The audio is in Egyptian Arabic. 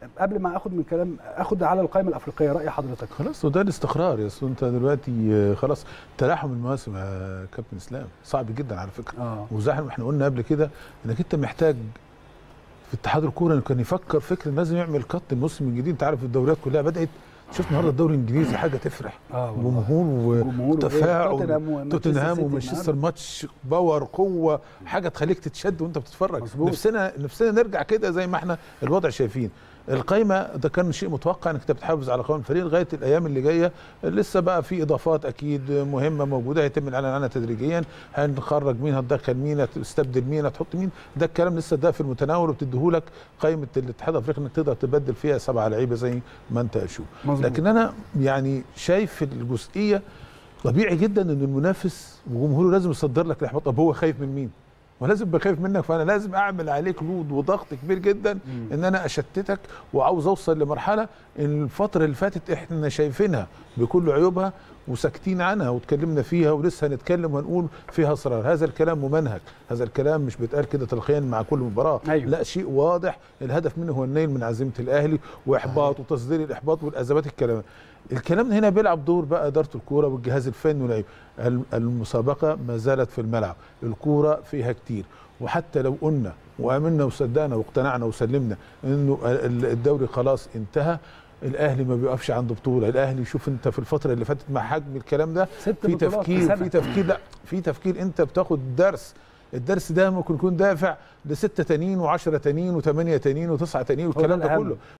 قبل ما اخد من كلام اخد على القائمه الافريقيه راي حضرتك خلاص وده الاستقرار يا أصل انت دلوقتي خلاص تلاحم المواسم يا كابتن اسلام صعب جدا على فكره اه وزي ما احنا قلنا قبل كده انك انت محتاج في اتحاد الكوره انه كان يفكر فكر لازم يعمل قط الموسم الجديد انت عارف الدوريات كلها بدات شفت النهارده الدوري الانجليزي حاجه تفرح اه والله. جمهور جمهور وتفاعل وتوتنهام ومانشستر توتنهام سيتي ومانشستر النهاردة. ماتش باور قوه حاجه تخليك تتشد وانت بتتفرج مظبوط. نفسنا نفسنا نرجع كده زي ما احنا الوضع شايفين القايمه ده كان شيء متوقع انك انت بتحافظ على قوام الفريق لغايه الايام اللي جايه لسه بقى في اضافات اكيد مهمه موجوده هيتم الاعلان عنها تدريجيا هنخرج مين هتدخل مين هتستبدل مين هتحط مين ده الكلام لسه ده في المتناول وبتديهولك قائمه الاتحاد الافريقي انك تقدر تبدل فيها سبعه لعيبه زي ما انت اشوف مظبوط. لكن انا يعني شايف في الجزئيه طبيعي جدا ان المنافس وجمهوره لازم يصدر لك الاحباط طب هو خايف من مين؟ ولازم يبقى خايف منك فانا لازم اعمل عليك لود وضغط كبير جدا ان انا اشتتك وعاوز اوصل لمرحله ان الفتره اللي فاتت احنا شايفينها بكل عيوبها وساكتين عنها واتكلمنا فيها ولسه هنتكلم ونقول فيها اسرار هذا الكلام ممنهج هذا الكلام مش بيتقال كده تلقيا مع كل مباراه أيوة. لا شيء واضح الهدف منه هو النيل من عزيمه الاهلي واحباط وتصدير الاحباط والازمات الكلام الكلام هنا بيلعب دور بقى اداره الكوره والجهاز الفني واللعيبه الم- المسابقه ما زالت في الملعب الكوره فيها كتير وحتى لو قلنا وامنا وصدقنا واقتنعنا وسلمنا انه ال- الدوري خلاص انتهى الاهلي ما بيقفش عند بطوله الاهلي شوف انت في الفتره اللي فاتت مع حجم الكلام ده ست في بطولات في تفكير سنة. في تفكير لا في تفكير انت بتاخد درس الدرس ده ممكن يكون دافع لستة تانيين و10 تانيين و8 تانيين و9 تانيين والكلام ده الأهم. كله